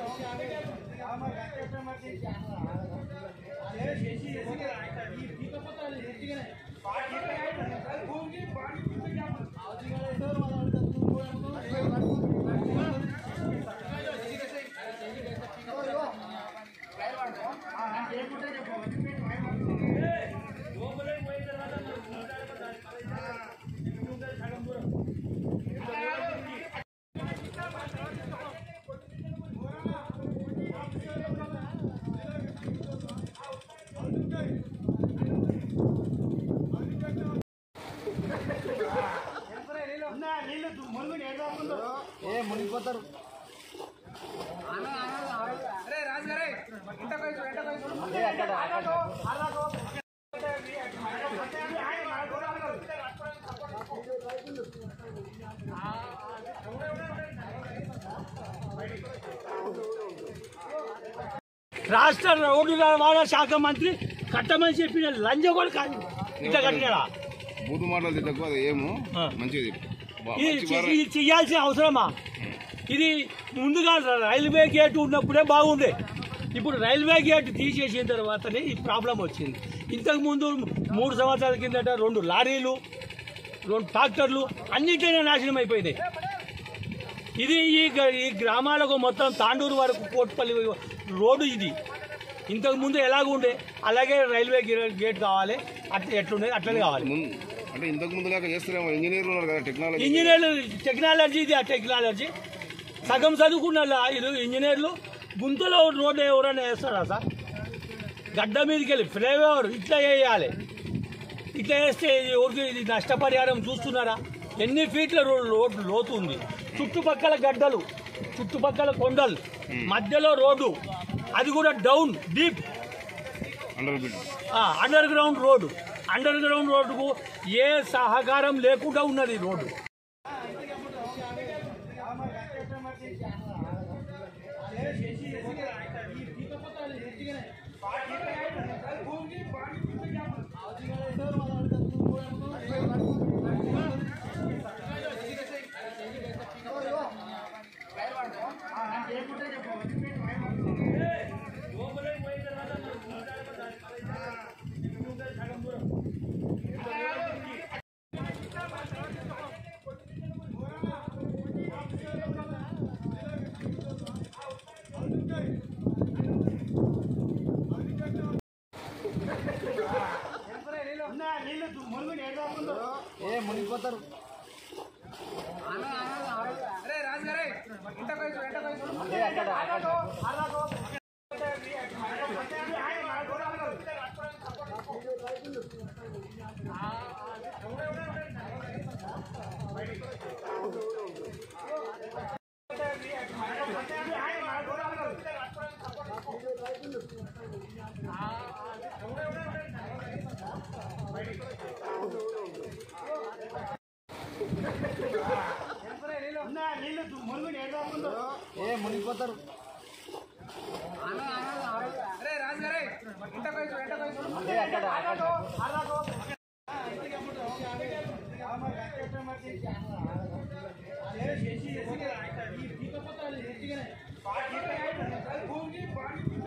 ఏ మునిగిపోతారు ఏ అక్కడ అక్కడ రాష్ట్ర రోడ్డు రవాణా శాఖ మంత్రి కట్టమని చెప్పిన లంజ కూడా కాదు ఇట్లా కట్టినాడా బూతు మాటలు తిట్టకు అది ఏమో ఆ. మంచిది బా- ఇది మంచి చె- వారం. ఇది చేయాల్సిన అవసరమా ఇది ముందుగా రైల్వే గేట్ ఉన్నప్పుడే బాగుండే ఇప్పుడు రైల్వే గేట్ తీసేసిన తర్వాతనే ఈ ప్రాబ్లం వచ్చింది ఇంతకు ముందు మూడు సంవత్సరాల కిందట రెండు లారీలు రెండు ట్రాక్టర్లు అన్నింటినీ నాశనం అయిపోయినాయి ఇది ఈ గ- ఈ గ్రామాలకు మొత్తం తాండూరు వరకు కోట్పల్లి రోడ్డు ఇది ఇంతకు ముందు ఎలాగుండే అలాగే రైల్వే గే- గేట్ కావాలి అట్లా ఎట్లుండే అట్లనే కావాలి ముం- అంటే ఇంతకు ముందు లేక చేస్తారేమో ఇంజనీర్లు ఉన్నారు కదా టెక్నాలజీ ఇంజనీర్లు టెక్నాలజీ ఇది ఆ టెక్నాలజీ సగం చదువుకున్న లా- ఇది ఇంజనీర్లు గుంతలో రోడ్డు ఎవరైనా వేస్తారా సార్ గడ్డ మీదకి వెళ్ళి ఫ్లైఓవర్ ఇట్లా వేయాలి ఇట్లా వేస్తే ఇది ఎవరికి ఇది నష్టపరిహారం చూస్తున్నారా ఎన్ని ఫీట్ల రో- రోడ్డు లోతు ఉంది చుట్టుపక్కల గడ్డలు చుట్టుపక్కల కొండలు మధ్యలో రోడ్డు అది కూడా down deep under build underground road underground రోడ్డుకు ఏ సహకారం లేకుండా ఉన్నది ఈ రోడ్డు ఏ మునిగిపోతారు ఏ అక్కడ అక్కడ ఏ మునిగిపోతారు ఏ అక్కడ అక్కడ ఈ